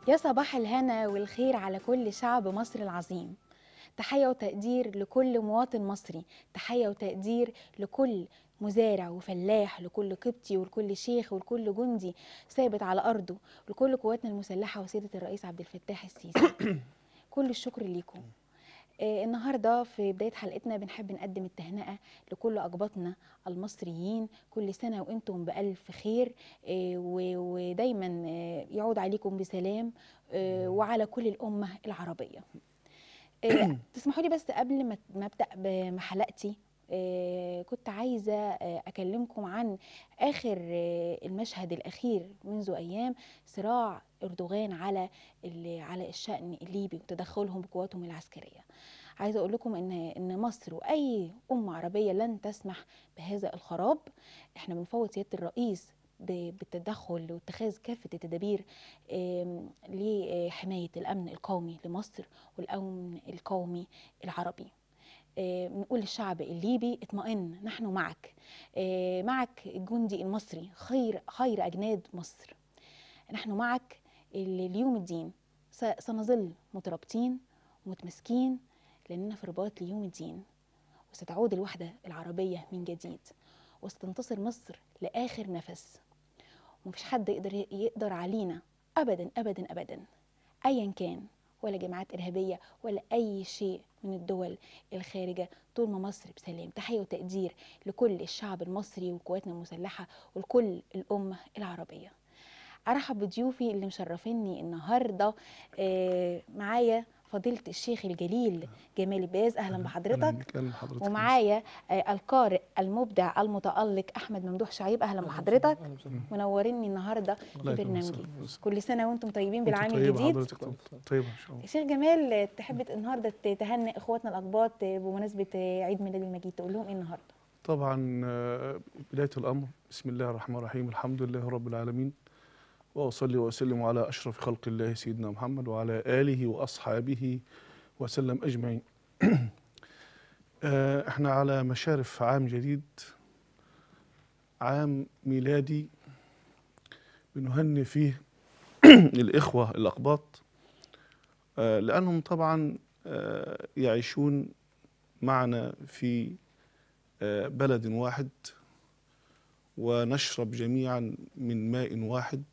يا صباح الهنا والخير على كل شعب مصر العظيم تحية وتقدير لكل مواطن مصري تحية وتقدير لكل مزارع وفلاح لكل قبطي ولكل شيخ ولكل جندي ثابت على أرضه لكل قواتنا المسلحة وسيدة الرئيس عبد الفتاح السيسي كل الشكر ليكم آه، النهارده في بدايه حلقتنا بنحب نقدم التهنئه لكل اقباطنا المصريين كل سنه وانتم بالف خير آه، و- ودايما آه، يعود عليكم بسلام آه، وعلى كل الامه العربيه آه، تسمحوا لي بس قبل ما ما ابدا بحلقتي آه، كنت عايزه آه، اكلمكم عن اخر آه، المشهد الاخير منذ ايام صراع اردوغان على ال- على الشان الليبي وتدخلهم بقواتهم العسكريه عايزه اقول لكم ان ان مصر واي امه عربيه لن تسمح بهذا الخراب احنا بنفوض سياده الرئيس ب- بالتدخل واتخاذ كافه التدابير آم، لحمايه الامن القومي لمصر والامن القومي العربي آه، بنقول للشعب الليبي اطمئن نحن معك آه، معك الجندي المصري خير خير اجناد مصر نحن معك ال- ليوم الدين س- سنظل مترابطين ومتمسكين لأننا في رباط ليوم الدين وستعود الوحدة العربية من جديد وستنتصر مصر لآخر نفس ومفيش حد يقدر يقدر علينا أبدا أبدا أبدا أيا كان ولا جماعات إرهابية ولا أي شيء من الدول الخارجة طول ما مصر بسلام تحية وتقدير لكل الشعب المصري وقواتنا المسلحة ولكل الأمة العربية ارحب بضيوفي اللي مشرفيني النهارده آه، معايا فضيله الشيخ الجليل جمال باز اهلا بحضرتك اهلا بحضرتك ومعايا آه، القارئ المبدع المتالق احمد ممدوح شعيب اهلا بحضرتك منوريني النهارده في الله يكرمك. برنامجي وسهلا. كل سنه وانتم طيبين وأنت بالعام طيبة الجديد حضرتك طيبة ان شاء الله شيخ جمال آه، تحب النهارده تهنئ اخواتنا الاقباط آه، بمناسبه آه، عيد ميلاد المجيد تقول لهم ايه النهارده طبعا آه، بداية الأمر بسم الله الرحمن الرحيم الحمد لله رب العالمين وأصلي وأسلم على أشرف خلق الله سيدنا محمد وعلى آله وأصحابه وسلم أجمعين آه، احنا على مشارف عام جديد عام ميلادي بنهني فيه الإخوة الأقباط آه، لأنهم طبعا آه، يعيشون معنا في آه، بلد واحد ونشرب جميعا من ماء واحد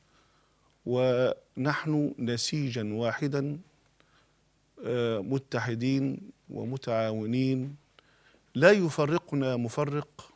ونحن نسيجا واحدا آه، متحدين ومتعاونين لا يفرقنا مفرق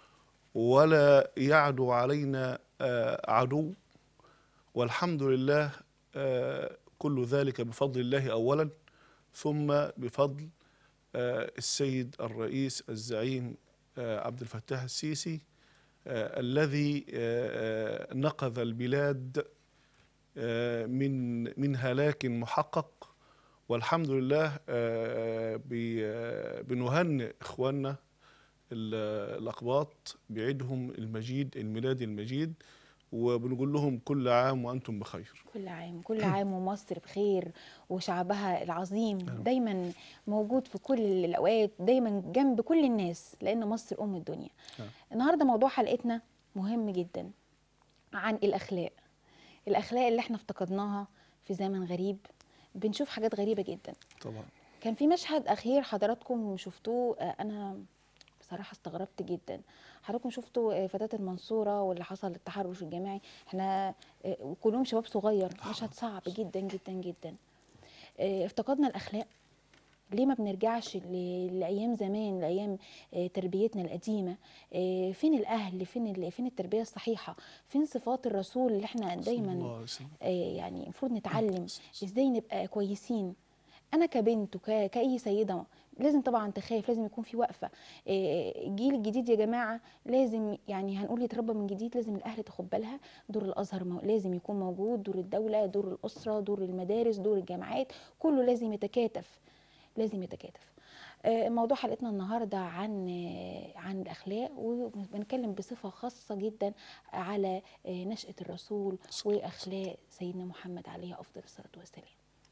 ولا يعدو علينا آه، عدو والحمد لله آه، كل ذلك بفضل الله اولا ثم بفضل آه، السيد الرئيس الزعيم آه، عبد الفتاح السيسي آه، الذي آه، آه، نقذ البلاد آه، من من هلاك محقق والحمد لله آه، بي- آه، بنهنئ اخواننا ال- الاقباط بعيدهم المجيد الميلادي المجيد وبنقول لهم كل عام وانتم بخير كل عام كل عام ومصر بخير وشعبها العظيم نعم. دايما موجود في كل الاوقات دايما جنب كل الناس لان مصر ام الدنيا نعم. النهارده موضوع حلقتنا مهم جدا عن الاخلاق الاخلاق اللي احنا افتقدناها في زمن غريب بنشوف حاجات غريبه جدا طبعا كان في مشهد اخير حضراتكم شفتوه آه، انا بصراحه استغربت جدا حضراتكم شفتوا آه، فتاه المنصوره واللي حصل التحرش الجماعي احنا آه، وكلهم شباب صغير مشهد صعب جدا جدا جدا آه، افتقدنا الاخلاق ليه ما بنرجعش ل- لايام زمان لايام آه، تربيتنا القديمه آه، فين الاهل فين ال- فين التربيه الصحيحه فين صفات الرسول اللي احنا صلى الله دايما عليه وسلم. آه، يعني المفروض نتعلم ازاي نبقى كويسين انا كبنت وك- كاي سيده لازم طبعا تخاف لازم يكون في وقفه آه، الجيل الجديد يا جماعه لازم يعني هنقول يتربى من جديد لازم الاهل تاخد بالها دور الازهر مو- لازم يكون موجود دور الدوله دور الاسره دور المدارس دور الجامعات كله لازم يتكاتف لازم يتكاتف آه، موضوع حلقتنا النهارده عن آه، عن الاخلاق وبنتكلم بصفه خاصه جدا على آه، نشاه الرسول واخلاق سيدنا محمد عليه افضل الصلاه والسلام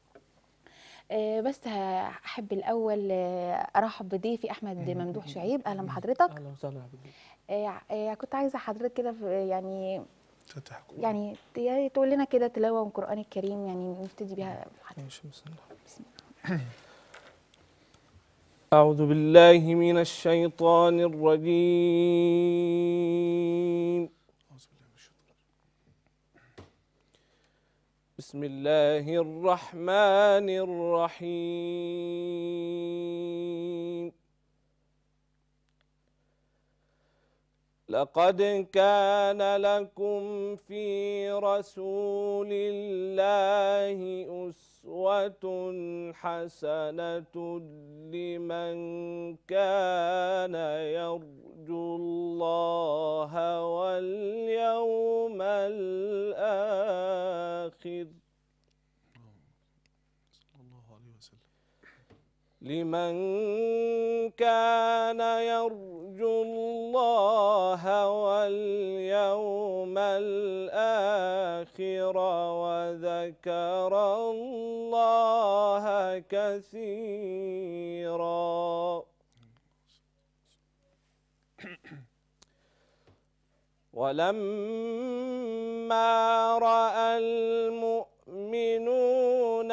آه، بس احب الاول آه، ارحب بضيفي احمد ممدوح شعيب اهلا بحضرتك اهلا وسهلا حبيبي آه، آه، كنت عايزه حضرتك كده في- يعني فتح قرآن. يعني ت- تقول لنا كده تلاوه من القران الكريم يعني نبتدي بيها ماشي بسم الله بسم الله أعوذ بالله من الشيطان الرجيم أعوذ بالله من الشيطان بسم الله الرحمن الرحيم لقد كان لكم في رسول الله أسوة حسنة لمن كان يرجو الله واليوم الآخر صلى الله عليه وسلم لمن كان يرجو الله واليوم الآخر وذكر الله كثيرا ولما رأى المؤمنون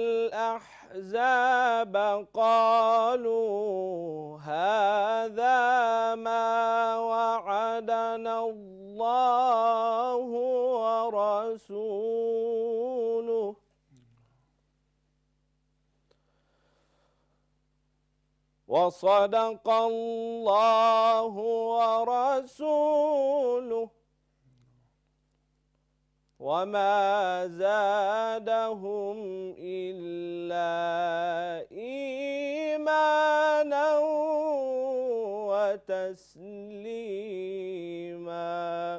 الأحزاب قالوا هذا ما وعدنا الله ورسوله وصدق الله ورسوله وما زادهم إلا إيمانا وتسليما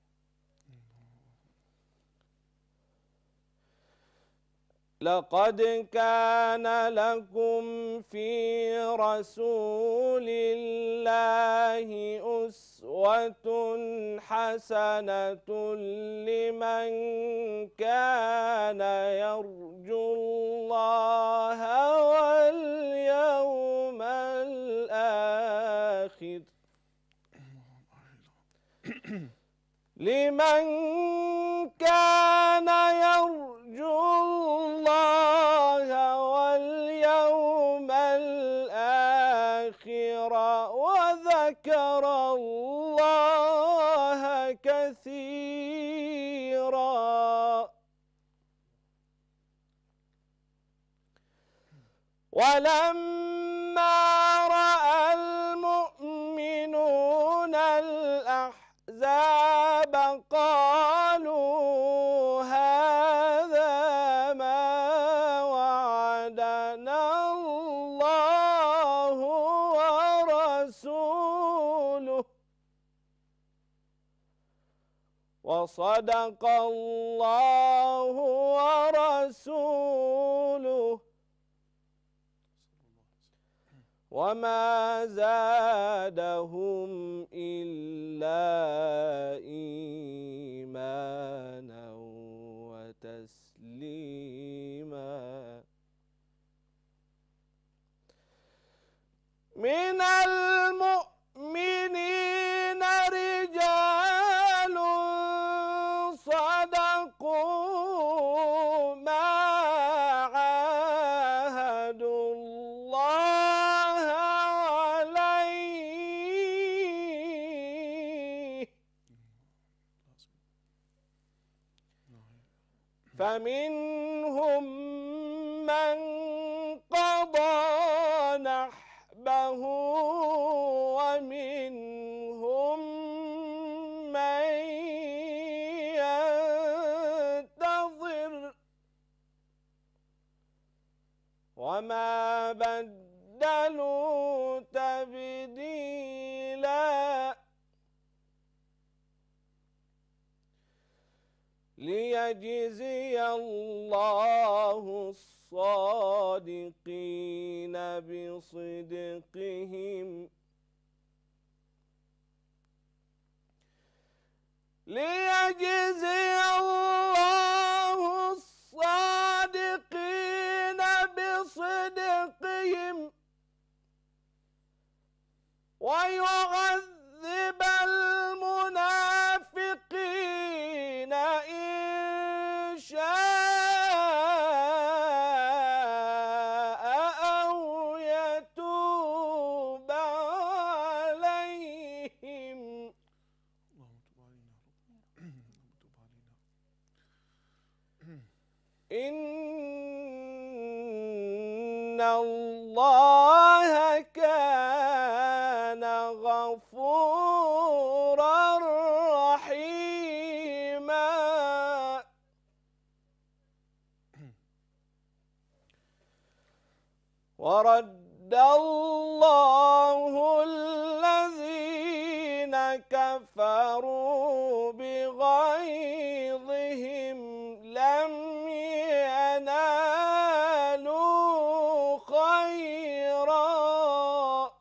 لقد كان لكم في رسول الله أسوة حسنة لمن كان يرجو الله واليوم الآخر لمن كان يرجو الله واليوم الآخر وذكر الله كثيرا ولما رأى المؤمنون الأحزاب قالوا هذا ما وعدنا الله ورسوله وصدق الله ورسوله وما زادهم إلا إيمانا وتسليما من المؤمنين رجال صدقوا ما عاهدوا الله عليه فمنهم من قضى نحبه ومنهم من ينتظر وما بدلوا تبديلا ليجزي الله الصادقين بصدقهم ليجزي الله الصادقين بصدقهم ويعذب المنافقين إن الله كان غفورا رحيما ورد الله الذين كفروا بغيظهم لم ينالوا خيرا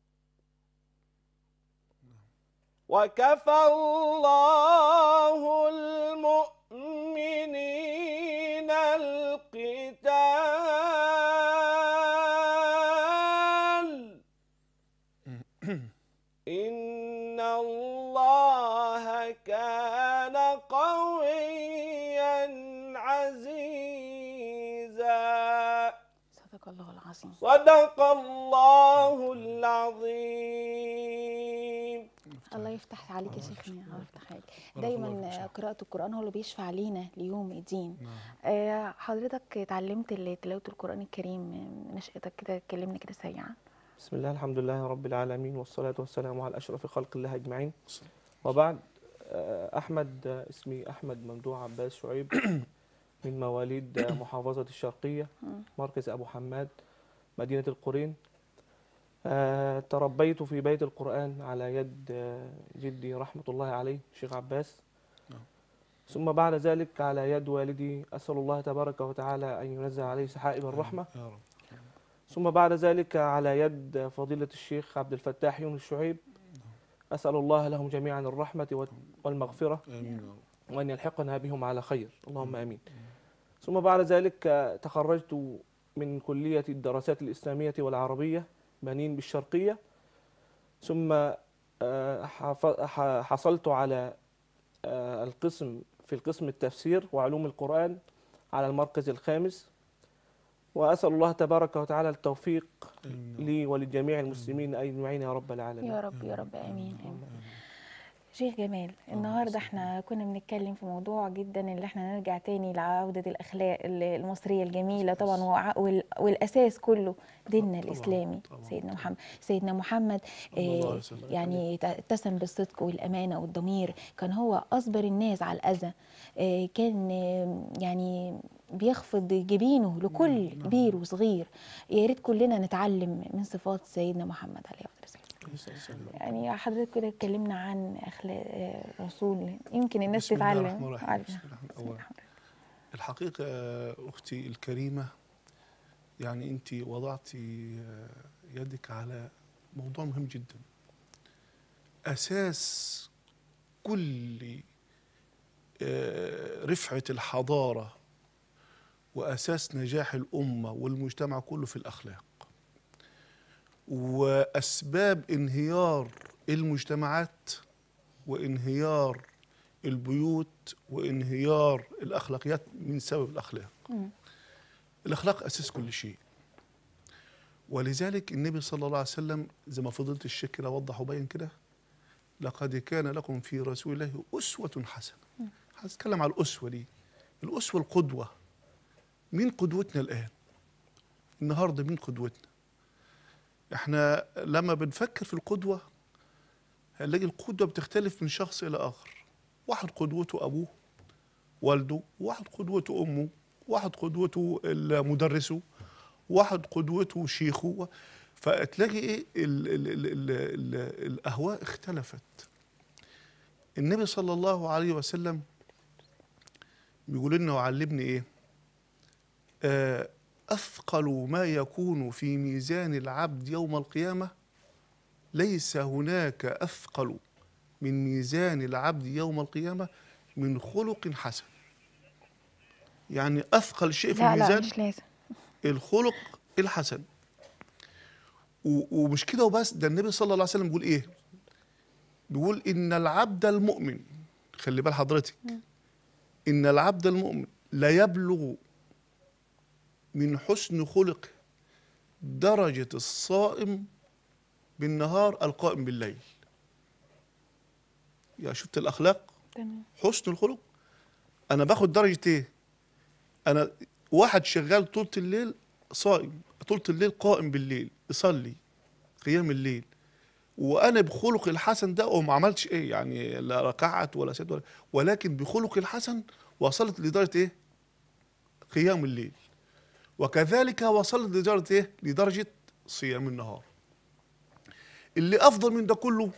وكفى الله المؤمنين القتال إن الله كان قويا عزيزا صدق الله العظيم صدق الله العظيم الله يفتح عليك يا شيخنا الله يفتح عليك بارك الله فيك دايما شيخ. قراءة القرآن هو اللي بيشفع لينا ليوم الدين نعم آه، حضرتك اتعلمت ال- تلاوة القرآن الكريم من نشأتك كده اتكلمنا كده سريعا بسم الله الحمد لله رب العالمين والصلاة والسلام على أشرف خلق الله أجمعين وبعد آه، أحمد آه، اسمي أحمد ممدوح عباس شعيب من مواليد آه، محافظة الشرقية مم. مركز أبو حماد مدينة القرين آه، تربيت في بيت القرآن على يد آه، جدي رحمة الله عليه الشيخ عباس نعم. ثم بعد ذلك على يد والدي أسأل الله تبارك وتعالى أن ينزل عليه سحائب الرحمة يا رب ثم بعد ذلك على يد فضيلة الشيخ عبد الفتاح يونس شعيب أسأل الله لهم جميعا الرحمة وال- والمغفرة امين يا رب وأن يلحقنا بهم على خير اللهم آمين ثم بعد ذلك آه، تخرجت من كلية الدراسات الإسلامية والعربية بنين بالشرقية ثم آه، حف- ح- حصلت على آه، القسم في القسم التفسير وعلوم القرآن على المركز الخامس وأسأل الله تبارك وتعالى التوفيق امين يا رب. لي ولجميع المسلمين أجمعين يا رب العالمين يا رب يا رب امين امين شيخ جمال النهارده احنا كنا بنتكلم في موضوع جدا اللي احنا نرجع تاني لعودة الأخلاق ال- المصرية الجميلة طبعا وع- وال- والأساس كله ديننا طبعاً، الإسلامي طبعاً. سيدنا محمد سيدنا محمد صلى الله عليه آه، وسلم. يعني ت- اتسم بالصدق والأمانة والضمير كان هو أصبر الناس على الأذى آه، كان آه، يعني بيخفض جبينه لكل نعم. كبير وصغير يا ريت كلنا نتعلم من صفات سيدنا محمد عليه الصلاة والسلام يعني حضرتك كده اتكلمنا عن اخلاق آه، رسول يمكن الناس بسم الله تتعلم الرحمن الرحيم. على- بسم الله الرحمن بسم الرحيم. الله الرحمن الحقيقة أختي الكريمة يعني أنت وضعتي يدك على موضوع مهم جدا أساس كل آه، رفعة الحضارة وأساس نجاح الأمة والمجتمع كله في الأخلاق وأسباب انهيار المجتمعات وانهيار البيوت وانهيار الاخلاقيات من سبب الاخلاق مم. الاخلاق اساس كل شيء ولذلك النبي صلى الله عليه وسلم زي ما فضلت الشيخ كده وضح وبين كده لقد كان لكم في رسول الله اسوه حسنه هنتكلم على الاسوه دي الاسوه القدوه مين قدوتنا الان النهارده مين قدوتنا احنا لما بنفكر في القدوه هنلاقي القدوه بتختلف من شخص الى اخر واحد قدوته ابوه والده واحد قدوته امه واحد قدوته مدرسه واحد قدوته شيخه فتلاقي ايه ال ال ال ال ال الاهواء اختلفت النبي صلى الله عليه وسلم بيقول لنا وعلمني ايه آه اثقل ما يكون في ميزان العبد يوم القيامه ليس هناك اثقل من ميزان العبد يوم القيامه من خلق حسن يعني اثقل شيء في لا لا الميزان مش لازم الخلق الحسن و- ومش كده وبس ده النبي صلى الله عليه وسلم بيقول ايه بيقول ان العبد المؤمن خلي بال حضرتك ان العبد المؤمن لا يبلغ من حسن خلقه درجة الصائم بالنهار القائم بالليل يا شفت الأخلاق تمام حسن الخلق أنا باخد درجة إيه انا واحد شغال طول الليل صائم طول الليل قائم بالليل يصلي قيام الليل وانا بخلق الحسن ده وما عملتش ايه يعني لا ركعت ولا سجد ولا ولكن بخلق الحسن وصلت لدرجه ايه قيام الليل وكذلك وصلت لدرجه ايه لدرجه صيام النهار اللي افضل من ده كله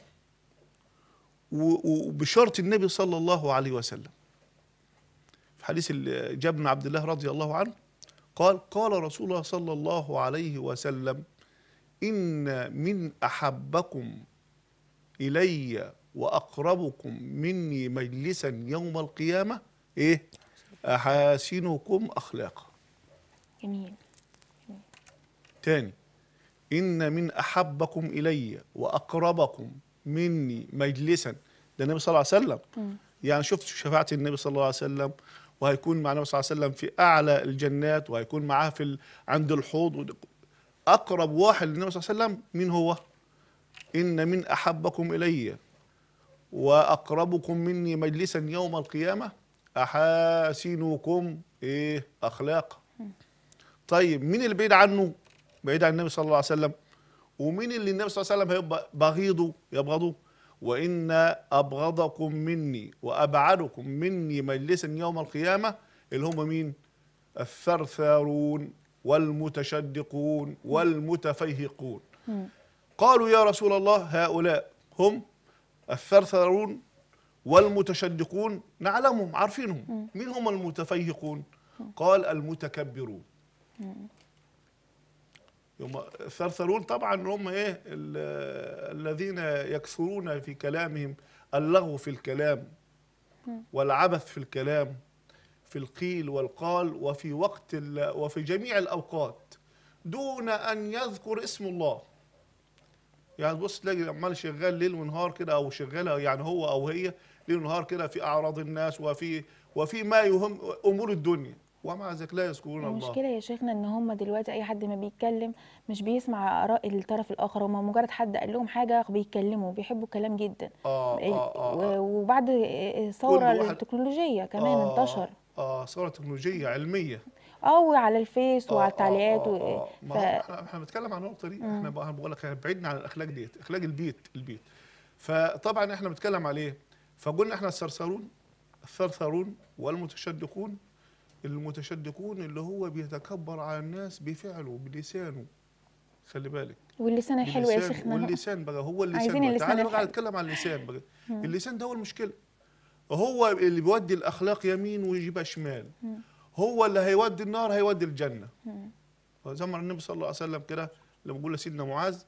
و- وبشرط النبي صلى الله عليه وسلم في حديث ال- جابر بن عبد الله رضي الله عنه قال قال رسول الله صلى الله عليه وسلم إن من أحبكم إلي وأقربكم مني مجلسا يوم القيامة إيه أحاسنكم أخلاقا جميل تاني إن من أحبكم إلي وأقربكم مني مجلسا ده النبي صلى الله عليه وسلم مم. يعني شفت شفاعة النبي صلى الله عليه وسلم وهيكون مع النبي صلى الله عليه وسلم في أعلى الجنات وهيكون معاه في ال... عند الحوض ود- أقرب واحد للنبي صلى الله عليه وسلم مين هو؟ إن من أحبكم إلي وأقربكم مني مجلسا يوم القيامة أحاسنكم إيه أخلاقا طيب مين اللي بعيد عنه؟ بعيد عن النبي صلى الله عليه وسلم ومين اللي النبي صلى الله عليه وسلم هيبقى بغيضه يبغضه وإن أبغضكم مني وأبعدكم مني مجلسا يوم القيامة اللي هم مين الثرثارون والمتشدقون والمتفيهقون مم. قالوا يا رسول الله هؤلاء هم الثرثارون والمتشدقون نعلمهم عارفينهم مين هم المتفيهقون قال المتكبرون هم الثرثرون طبعا هم ايه ال- الذين يكثرون في كلامهم اللغو في الكلام والعبث في الكلام في القيل والقال وفي وقت ال- وفي جميع الاوقات دون ان يذكر اسم الله يعني بص تلاقي عمال شغال ليل ونهار كده او شغاله يعني هو او هي ليل ونهار كده في اعراض الناس وفي وفي ما يهم امور الدنيا ومع ذلك لا يذكرون الله المشكلة يا شيخنا ان هم دلوقتي اي حد ما بيتكلم مش بيسمع اراء الطرف الاخر هم مجرد حد قال لهم حاجة بيتكلموا بيحبوا الكلام جدا آه ال- آه آه و- آه. وبعد الثورة كل واحد- التكنولوجية كمان آه انتشر اه صورة تكنولوجية علمية اه وعلى الفيس وعلى آه، التعليقات آه و... آه آه. ما ف... هو احنا احنا بنتكلم عن النقطة دي احنا بقى بقول لك بعدنا عن الاخلاق ديت اخلاق البيت البيت فطبعا احنا بنتكلم عليه فقلنا احنا الثرثرون الثرثرون والمتشدقون المتشدقون اللي هو بيتكبر على الناس بفعله بلسانه خلي بالك واللسان الحلو يا باللسان. شيخنا واللسان بقى هو اللسان عايزين بقى. اللسان تعالى بقى الحلو. نتكلم عن اللسان بقى اللسان ده هو المشكله هو اللي بيودي الاخلاق يمين ويجيبها شمال هو اللي هيودي النار هيودي الجنه زي ما النبي صلى الله عليه وسلم كده لما بيقول لسيدنا معاذ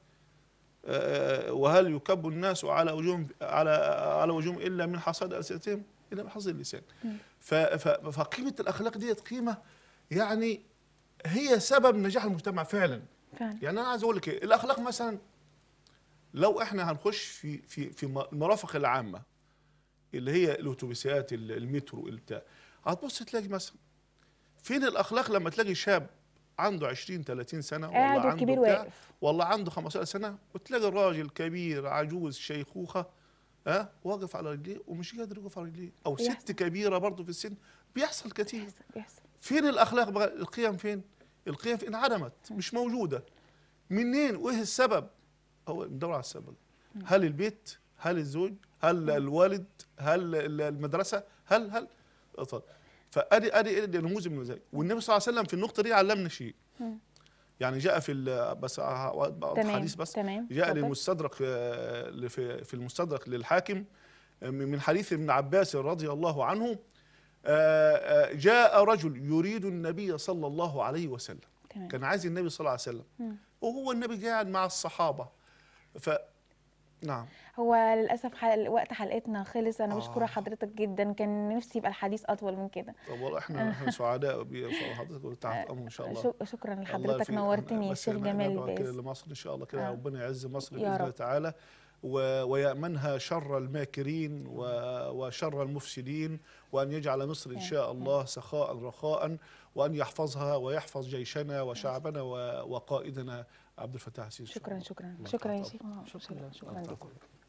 آه، وهل يكب الناس على وجوههم على على وجوههم الا من حصاد السنتهم الا من حصاد اللسان ف- ف- فقيمه الاخلاق ديت قيمه يعني هي سبب نجاح المجتمع فعلا فعلا يعني انا عايز اقول لك ايه الاخلاق مثلا لو احنا هنخش في في في م- المرافق العامه اللي هي الاتوبيسات ال- المترو البتاع هتبص تلاقي مثلا فين الاخلاق لما تلاقي شاب عنده 20 30 سنه قاعد والله والكبير عنده بتاع، واقف. والله عنده 15 سنه وتلاقي الراجل كبير عجوز شيخوخه ها واقف على رجليه ومش قادر يقف على رجليه او بيحصل. ست كبيره برضه في السن بيحصل كتير بيحصل بيحصل فين الاخلاق بقى القيم فين القيم في انعدمت مش موجوده منين وايه السبب هو ندور على السبب هل البيت هل الزوج هل الوالد هل ال- المدرسه هل هل اتفضل فادي ادي ادي نموذج من ذلك والنبي صلى الله عليه وسلم في النقطه دي علمنا شيء يعني جاء في ال- بس ه- تمام حديث بس تمام جاء اتفضل. للمستدرك آه، في في المستدرك للحاكم آه، من حديث ابن عباس رضي الله عنه آه، آه، جاء رجل يريد النبي صلى الله عليه وسلم تمام كان عايز النبي صلى الله عليه وسلم مم. وهو النبي قاعد مع الصحابة ف نعم هو للاسف حل... وقت حلقتنا خلص انا بشكر آه. حضرتك جدا كان نفسي يبقى الحديث اطول من كده طب والله احنا احنا سعداء بحضرتك وتحت امر ان شاء الله شك- شكرا الله لحضرتك يفيد. نورتني يا بس شيخ ن- جمال ندعو كده الباز لمصر ان شاء الله كده آه. ربنا يعز مصر يا باذن الله رب. تعالى و- ويامنها شر الماكرين و- وشر المفسدين وان يجعل مصر ان شاء الله سخاء رخاء وان يحفظها ويحفظ جيشنا وشعبنا و- وقائدنا عبد الفتاح السيسي شكرا شكرا الله شكرا يا تعالى. شيخ شكرا شكرا الله لك تعالى.